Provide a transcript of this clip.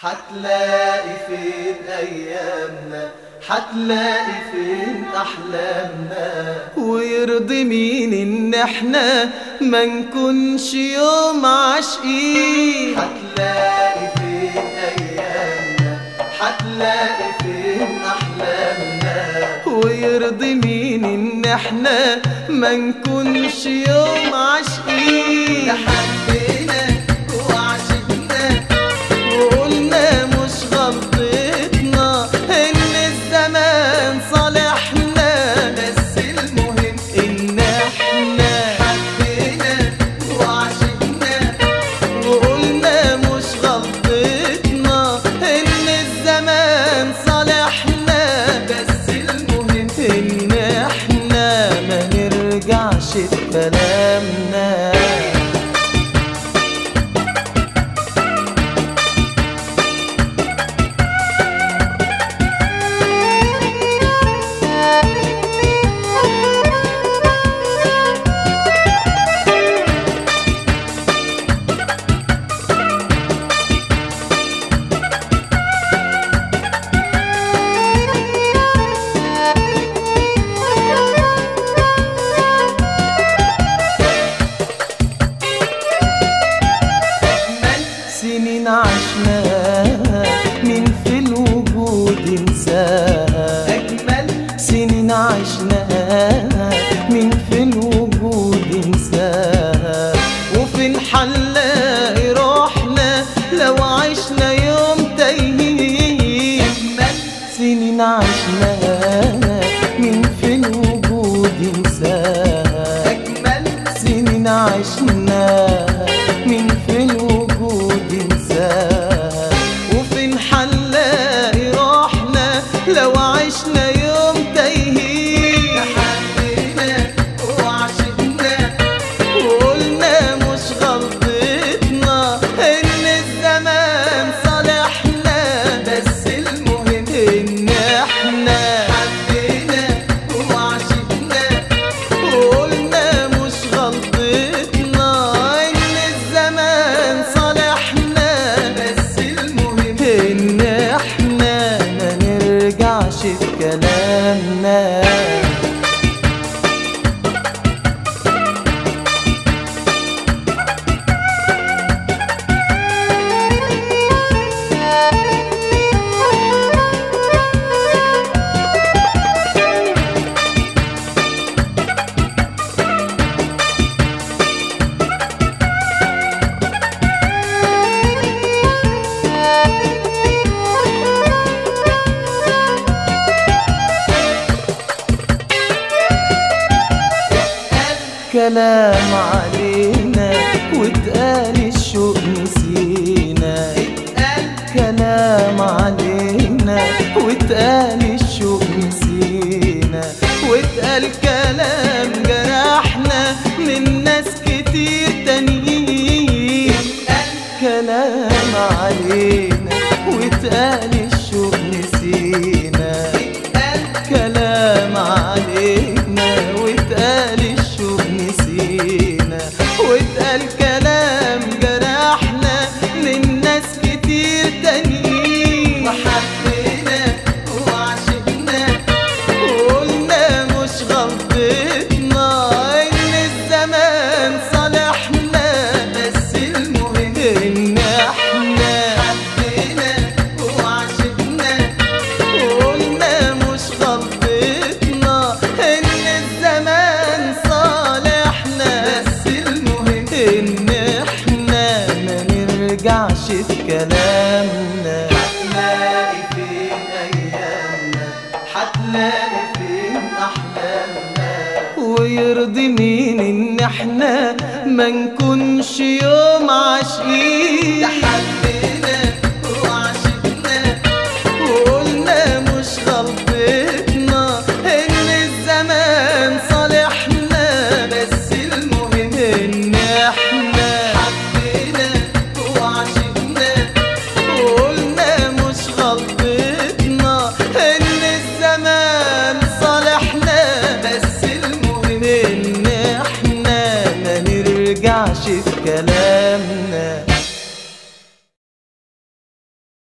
حتلاقي فين أيامنا حتلاقي فين أحلامنا ويرضي مين ان احنا ما نكونش يوم عاشقين حتلاقي فين أيامنا حتلاقي فين أحلامنا ويرضي مين ان احنا ما نكونش يوم عاشقين حبينا وعشقنا وقلنا مش غلطتنا ان الزمان صالحنا بس المهم ان احنا حبينا وعشقنا وقلنا مش غلطتنا ان الزمان صالحنا بس المهم ان احنا ما نرجعش بكلامنا من سنين عشناها من في الوجود انساها أجمل سنين عشناها من في الوجود انساها وفين حنلاقي روحنا لو عشنا يوم تايهين أجمل سنين عشناها من في الوجود انساها أجمل سنين عشناها من في الوجود انساها وفين حنلاقي روحنا لو عشنا يوم تايهين حبينا وعشقنا وقلنا مش غلطتنا ان الزمان صالحنا بس المهم ان احنا حبينا وعشقنا وقلنا مش غلطتنا ان الزمان صالحنا بس المهم ان احنا ما نرجعش في كلامنا كلام علينا واتقال الشوق نسينا اتقال كلام علينا واتقال الشوق نسينا واتقال كلام جرحنا من ناس كتير تانيين كلام علينا واتقال الشوق نسينا اتقال كلام علينا واتقال الشوق نسينا واتقال كلام جرحنا للناس كتير تانيين وحبينا وعشقنا وقلنا مش غلطتنا ان الزمان صالحنا بس المهم ان احنا حبينا وعشقنا وقلنا مش غلطتنا ان الزمان صالحنا بس المهم ان احنا ما نرجعش في كلامنا حتلاقي فين أيامنا حتلاقي فين أحلامنا ويرضي مين ان احنا ما نكونش يوم عاشقين ده